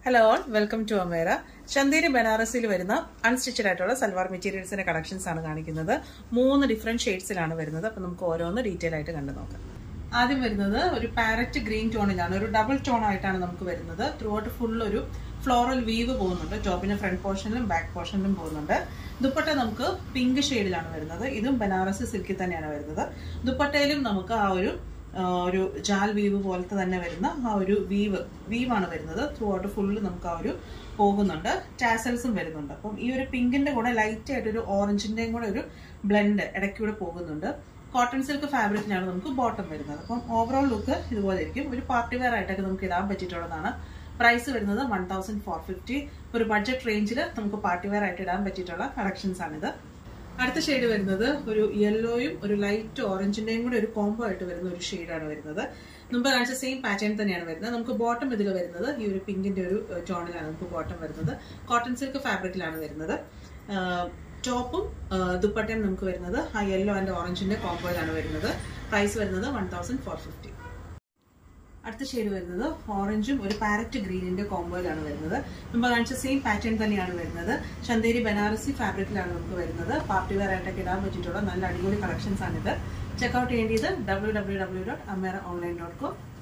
hello all welcome to Amera Chanderi ബനാറസിൽ വരുന്ന unstitched ആയിട്ടുള്ള സൽവാർ മെറ്റീരിയൽസിന്റെ കളക്ഷൻസ് ആണ് കാണിക്കുന്നത് മൂന്ന് ഡിഫറെന്റ് ഷെയ്ഡ്സിലാണ് വരുന്നത് അപ്പൊ നമുക്ക് ഓരോന്ന് ഡീറ്റെയിൽ ആയിട്ട് കണ്ടു നോക്കാം ആദ്യം വരുന്നത് ഒരു പാരറ്റ് ഗ്രീൻ ടോണിലാണ് ഒരു ഡബിൾ ടോൺ ആയിട്ടാണ് നമുക്ക് വരുന്നത് ത്രൂ ഔട്ട് ഫുൾ ഒരു ഫ്ലോറൽ വീവ് പോകുന്നുണ്ട് ടോപ്പിന്റെ ഫ്രണ്ട് പോർഷനിലും ബാക്ക് പോർഷനിലും പോകുന്നുണ്ട് ദുപ്പട്ട നമുക്ക് പിങ്ക് ഷെയ്ഡിലാണ് വരുന്നത് ഇതും ബനാറസി സിൽക്കിൽ തന്നെയാണ് വരുന്നത് ദുപ്പട്ടയിലും നമുക്ക് ആ ഒരു ആ, ഒരു ജാൽ വീവ് പോലത്തെ തന്നെ വരുന്ന ആ ഒരു വീവ് വീവാണ് വരുന്നത് ത്രൂ ഔട്ട് ഫുള്ള് നമുക്ക് ആ ഒരു പോകുന്നുണ്ട് ടാസൽസും വരുന്നുണ്ട് അപ്പം ഈ ഒരു പിങ്കിന്റെ കൂടെ ലൈറ്റ് ആയിട്ട് ഒരു ഓറഞ്ചിന്റെയും കൂടെ ഒരു ബ്ലെൻഡ് ഇടയ്ക്കൂടെ പോകുന്നുണ്ട് കോട്ടൺ സിൽക്ക് ഫാബ്രിക്കിലാണ് നമുക്ക് ബോട്ടം വരുന്നത് അപ്പം ഓവറോൾ ലുക്ക് ഇതുപോലെ ഇരിക്കും ഒരു പാർട്ടി വെയർ ആയിട്ടൊക്കെ നമുക്ക് ഇടാൻ പറ്റിയിട്ടുള്ളതാണ് പ്രൈസ് വരുന്നത് വൺ തൗസൻഡ് ഫോർ ഫിഫ്റ്റി ഒരു ബഡ്ജറ്റ് റേഞ്ചിൽ നമുക്ക് പാർട്ടി വെയർ ആയിട്ട് ഇടാൻ പറ്റിയിട്ടുള്ള കളക്ഷൻസ് ആണിത് അടുത്ത ഷെയ്ഡ് വരുന്നത് ഒരു യെല്ലോയും ഒരു ലൈറ്റ് ഓറഞ്ചിന്റെയും കൂടെ ഒരു കോംബോ ആയിട്ട് വരുന്ന ഒരു ഷെയ്ഡാണ് വരുന്നത് മുമ്പ് കാണിച്ച സെയിം പാറ്റേൺ തന്നെയാണ് വരുന്നത് നമുക്ക് ബോട്ടം ഇതിൽ വരുന്നത് ഈ ഒരു പിങ്കിന്റെ ഒരു ടോണിലാണ് നമുക്ക് ബോട്ടം വരുന്നത് കോട്ടൺ സിൽക്ക് ഫാബ്രിക്കിലാണ് വരുന്നത് ടോപ്പും ദുപ്പട്ടയും നമുക്ക് വരുന്നത് ആ യെല്ലോ ആൻഡ് ഓറഞ്ചിന്റെ കോംബോയിലാണ് വരുന്നത് പ്രൈസ് വരുന്നത് വൺ തൗസൻഡ് ഫോർ ഫിഫ്റ്റി അടുത്ത ഷെയ്ഡ് വരുന്നത് ഓറഞ്ചും ഒരു പാരറ്റ് ഗ്രീനിന്റെ കോംബോയിലാണ് വരുന്നത് മുമ്പ് കാണിച്ച സെയിം പാറ്റേൺ തന്നെയാണ് വരുന്നത് ചന്തേരി ബനാറസി ഫാബ്രിക്കിലാണ് നമുക്ക് വരുന്നത് പാർട്ടി വെയർ ആയിട്ടൊക്കെ ഇടാൻ പറ്റിയിട്ടുള്ള നല്ല അടിപൊളി കളക്ഷൻസ് ആണിത് ചെക്കൗട്ട് ചെയ്യേണ്ടത് W W W dot Amera online dot com